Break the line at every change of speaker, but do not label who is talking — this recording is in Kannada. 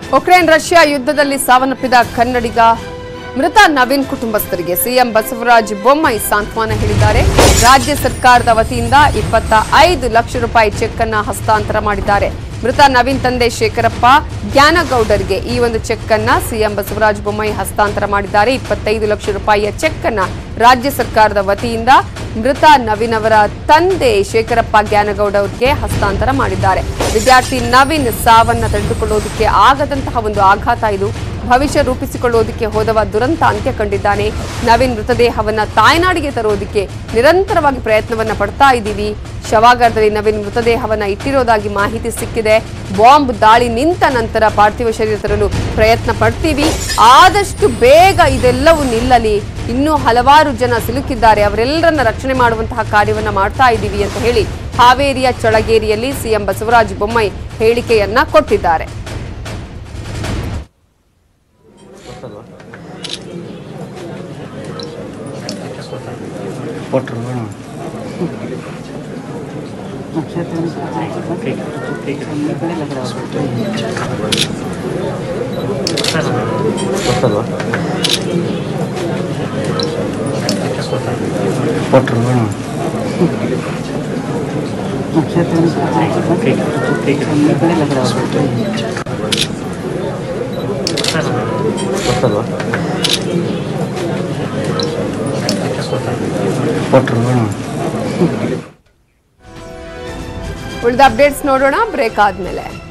ಉಕ್ರೇನ್ ರಷ್ಯಾ ಯುದ್ಧದಲ್ಲಿ ಸಾವನ್ನಪ್ಪಿದ ಕನ್ನಡಿಗ ಮೃತ ನವೀನ್ ಕುಟುಂಬಸ್ಥರಿಗೆ ಸಿಎಂ ಬಸವರಾಜ ಬೊಮ್ಮಾಯಿ ಸಾಂತ್ವನ ಹೇಳಿದ್ದಾರೆ ರಾಜ್ಯ ಸರ್ಕಾರದ ವತಿಯಿಂದ ಇಪ್ಪತ್ತ ಐದು ಲಕ್ಷ ರೂಪಾಯಿ ಚೆಕ್ ಅನ್ನ ಹಸ್ತಾಂತರ ಮಾಡಿದ್ದಾರೆ ಮೃತ ನವೀನ್ ತಂದೆ ಶೇಖರಪ್ಪ ಜ್ಞಾನಗೌಡರಿಗೆ ಈ ಒಂದು ಚೆಕ್ ಅನ್ನ ಸಿಎಂ ಬಸವರಾಜ ಬೊಮ್ಮಾಯಿ ಹಸ್ತಾಂತರ ಮಾಡಿದ್ದಾರೆ ಇಪ್ಪತ್ತೈದು ಲಕ್ಷ ರೂಪಾಯಿಯ ಚೆಕ್ ಅನ್ನ ರಾಜ್ಯ ಸರ್ಕಾರದ ವತಿಯಿಂದ ಮೃತ ನವೀನ್ ಅವರ ತಂದೆ ಶೇಖರಪ್ಪ ಜ್ಞಾನಗೌಡ ಅವರಿಗೆ ಹಸ್ತಾಂತರ ಮಾಡಿದ್ದಾರೆ ವಿದ್ಯಾರ್ಥಿ ನವೀನ್ ಸಾವನ್ನ ತಡೆದುಕೊಳ್ಳೋದಕ್ಕೆ ಆಗದಂತಹ ಒಂದು ಆಘಾತ ಇದು ಭವಿಷ್ಯ ರೂಪಿಸಿಕೊಳ್ಳುವುದಕ್ಕೆ ಹೋದವ ದುರಂತ ಅಂತ್ಯ ಕಂಡಿದ್ದಾನೆ ನವೀನ್ ಮೃತದೇಹವನ್ನ ತಾಯ್ನಾಡಿಗೆ ತರೋದಕ್ಕೆ ನಿರಂತರವಾಗಿ ಪ್ರಯತ್ನವನ್ನ ಪಡ್ತಾ ಇದ್ದೀವಿ ಶವಾಗಾರದಲ್ಲಿ ನವೀನ್ ಮೃತದೇಹವನ್ನ ಇಟ್ಟಿರೋದಾಗಿ ಮಾಹಿತಿ ಸಿಕ್ಕಿದೆ ಬಾಂಬ್ ದಾಳಿ ನಿಂತ ನಂತರ ಪಾರ್ಥಿವ ಶರೀರ ತರಲು ಪ್ರಯತ್ನ ಪಡ್ತೀವಿ ಆದಷ್ಟು ಬೇಗ ಇದೆಲ್ಲವೂ ನಿಲ್ಲಲಿ ಇನ್ನೂ ಹಲವಾರು ಜನ ಸಿಲುಕಿದ್ದಾರೆ ಅವರೆಲ್ಲರನ್ನ ರಕ್ಷಣೆ ಮಾಡುವಂತಹ ಕಾರ್ಯವನ್ನ ಮಾಡ್ತಾ ಇದ್ದೀವಿ ಅಂತ ಹೇಳಿ ಹಾವೇರಿಯ ಚಳಗೇರಿಯಲ್ಲಿ ಸಿಎಂ ಬಸವರಾಜ ಬೊಮ್ಮಾಯಿ ಹೇಳಿಕೆಯನ್ನ ಕೊಟ್ಟಿದ್ದಾರೆ
ಕೊಟ್ಟರು ಗೊತ್ತಲ್ವಾ ಕೊಟ್ಟರು ಗೊತ್ತಲ್ವಾ ಕೊಟ್ಟರು
ಉಳಿದ ಅಪ್ಡೇಟ್ಸ್ ನೋಡೋಣ ಬ್ರೇಕ್ ಆದ್ಮೇಲೆ